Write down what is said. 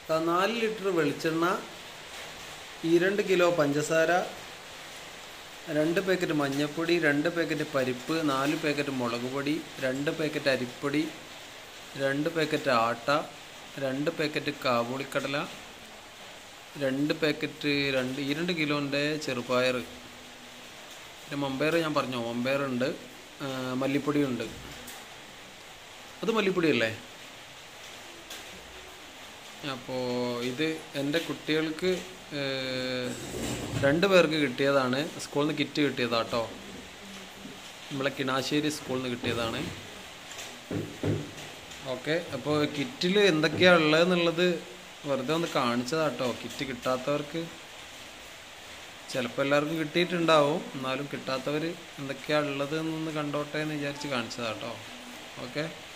ദാ നാല് ലിറ്റർ വെളിച്ചെണ്ണ ഈ രണ്ട് കിലോ പഞ്ചസാര രണ്ട് പാക്കറ്റ് മഞ്ഞൾപ്പൊടി രണ്ട് പാക്കറ്റ് പരിപ്പ് നാല് പാക്കറ്റ് മുളക് പൊടി രണ്ട് പാക്കറ്റ് അരിപ്പൊടി രണ്ട് പാക്കറ്റ് ആട്ട രണ്ട് പാക്കറ്റ് കാബൂളിക്കടല രണ്ട് പാക്കറ്റ് രണ്ട് ഈ രണ്ട് കിലോൻ്റെ ചെറുപയർ പിന്നെ മമ്പയർ ഞാൻ പറഞ്ഞു മമ്പയർ ഉണ്ട് മല്ലിപ്പൊടി ഉണ്ട് അത് മല്ലിപ്പൊടിയല്ലേ അപ്പോൾ ഇത് എൻ്റെ കുട്ടികൾക്ക് ഏഹ്, രണ്ട് പേർക്ക് കിട്ടിയതാണ് സ്കൂളിൽ നിന്ന് കിറ്റ് കിട്ടിയതാ കേട്ടോ നമ്മളെ കിണാശ്ശേരി സ്കൂളിൽ നിന്ന് കിട്ടിയതാണ് ഓക്കെ അപ്പോൾ കിറ്റിൽ എന്തൊക്കെയാണ് ഉള്ളതെന്നുള്ളത് വെറുതെ ഒന്ന് കാണിച്ചതാ കേട്ടോ കിറ്റ് കിട്ടാത്തവർക്ക് ചിലപ്പോൾ എല്ലാവർക്കും കിട്ടിയിട്ടുണ്ടാവും എന്നാലും കിട്ടാത്തവർ എന്തൊക്കെയാണ് ഉള്ളത് എന്നൊന്ന് കണ്ടോട്ടെ എന്ന് വിചാരിച്ച് കാണിച്ചതാ കേട്ടോ ഓക്കെ